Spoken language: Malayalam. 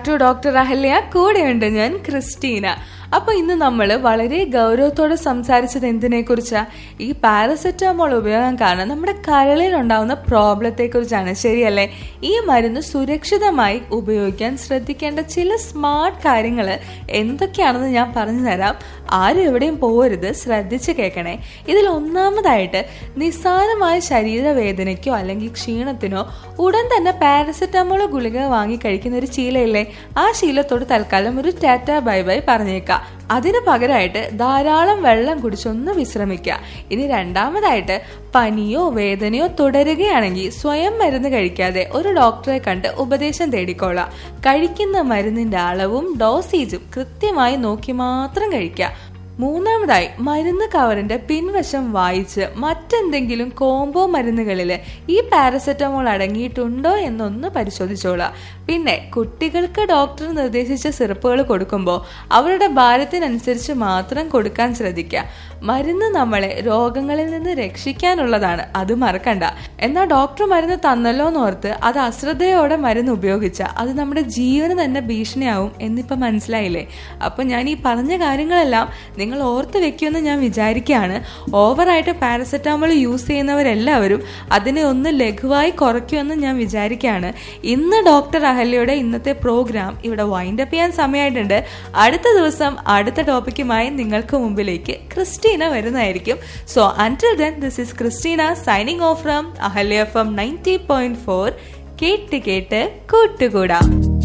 ടു ഡോക്ടർ അഹല്യ കൂടെയുണ്ട് ഞാൻ ക്രിസ്റ്റീന അപ്പൊ ഇന്ന് നമ്മൾ വളരെ ഗൗരവത്തോടെ സംസാരിച്ചത് എന്തിനെ കുറിച്ചാ ഈ പാരസെറ്റാമോൾ ഉപയോഗം കാരണം നമ്മുടെ കരളിൽ ഉണ്ടാവുന്ന പ്രോബ്ലത്തെ കുറിച്ചാണ് ശരിയല്ലേ ഈ മരുന്ന് സുരക്ഷിതമായി ഉപയോഗിക്കാൻ ശ്രദ്ധിക്കേണ്ട ചില സ്മാർട്ട് കാര്യങ്ങൾ എന്തൊക്കെയാണെന്ന് ഞാൻ പറഞ്ഞു തരാം ആരും എവിടെയും പോകരുത് ശ്രദ്ധിച്ച് കേൾക്കണേ ഇതിൽ ഒന്നാമതായിട്ട് നിസ്സാരമായ ശരീരവേദനയ്ക്കോ അല്ലെങ്കിൽ ക്ഷീണത്തിനോ ഉടൻ തന്നെ പാരസെറ്റാമോൾ ഗുളിക വാങ്ങി കഴിക്കുന്ന ഒരു ശീലയില്ലേ ആ ശീലത്തോട് തൽക്കാലം ഒരു ടാറ്റ ബൈ ബൈ പറഞ്ഞേക്കാം അതിന് പകരമായിട്ട് ധാരാളം വെള്ളം കുടിച്ചൊന്ന് വിശ്രമിക്കുക ഇനി രണ്ടാമതായിട്ട് പനിയോ വേദനയോ തുടരുകയാണെങ്കിൽ സ്വയം മരുന്ന് കഴിക്കാതെ ഒരു ഡോക്ടറെ കണ്ട് ഉപദേശം തേടിക്കോളാം കഴിക്കുന്ന മരുന്നിന്റെ അളവും ഡോസേജും കൃത്യമായി നോക്കി മാത്രം കഴിക്കുക മൂന്നാമതായി മരുന്ന് കവറിന്റെ പിൻവശം വായിച്ച് മറ്റെന്തെങ്കിലും കോംബോ മരുന്നുകളിൽ ഈ പാരസെറ്റമോൾ അടങ്ങിയിട്ടുണ്ടോ എന്നൊന്ന് പരിശോധിച്ചോളാം പിന്നെ കുട്ടികൾക്ക് ഡോക്ടർ നിർദ്ദേശിച്ച സിറപ്പുകൾ കൊടുക്കുമ്പോൾ അവരുടെ ഭാരത്തിനനുസരിച്ച് മാത്രം കൊടുക്കാൻ ശ്രദ്ധിക്കുക മരുന്ന് നമ്മളെ രോഗങ്ങളിൽ നിന്ന് രക്ഷിക്കാനുള്ളതാണ് അത് മറക്കണ്ട എന്നാൽ ഡോക്ടർ മരുന്ന് തന്നല്ലോ എന്നോർത്ത് അത് അശ്രദ്ധയോടെ മരുന്ന് ഉപയോഗിച്ച അത് നമ്മുടെ ജീവന് തന്നെ ഭീഷണിയാവും എന്നിപ്പം മനസ്സിലായില്ലേ അപ്പൊ ഞാൻ ഈ പറഞ്ഞ കാര്യങ്ങളെല്ലാം നിങ്ങൾ ഓർത്ത് വെക്കുമെന്ന് ഞാൻ വിചാരിക്കുകയാണ് ഓവറായിട്ട് പാരസെറ്റാമോൾ യൂസ് ചെയ്യുന്നവരെല്ലാവരും അതിനെ ഒന്ന് ലഘുവായി കുറയ്ക്കുമെന്ന് ഞാൻ വിചാരിക്കുകയാണ് ഇന്ന് ഡോക്ടർ അഹല്യയുടെ ഇന്നത്തെ പ്രോഗ്രാം ഇവിടെ വൈൻഡ് അപ്പ് ചെയ്യാൻ സമയമായിട്ടുണ്ട് അടുത്ത ദിവസം അടുത്ത ടോപ്പിക്കുമായി നിങ്ങൾക്ക് മുമ്പിലേക്ക് ക്രിസ്റ്റീന വരുന്നതായിരിക്കും so until then this is Christina signing off from Ahalya F M ninety point four കേട്ട് കേട്ട് കൂട്ടുകൂടാം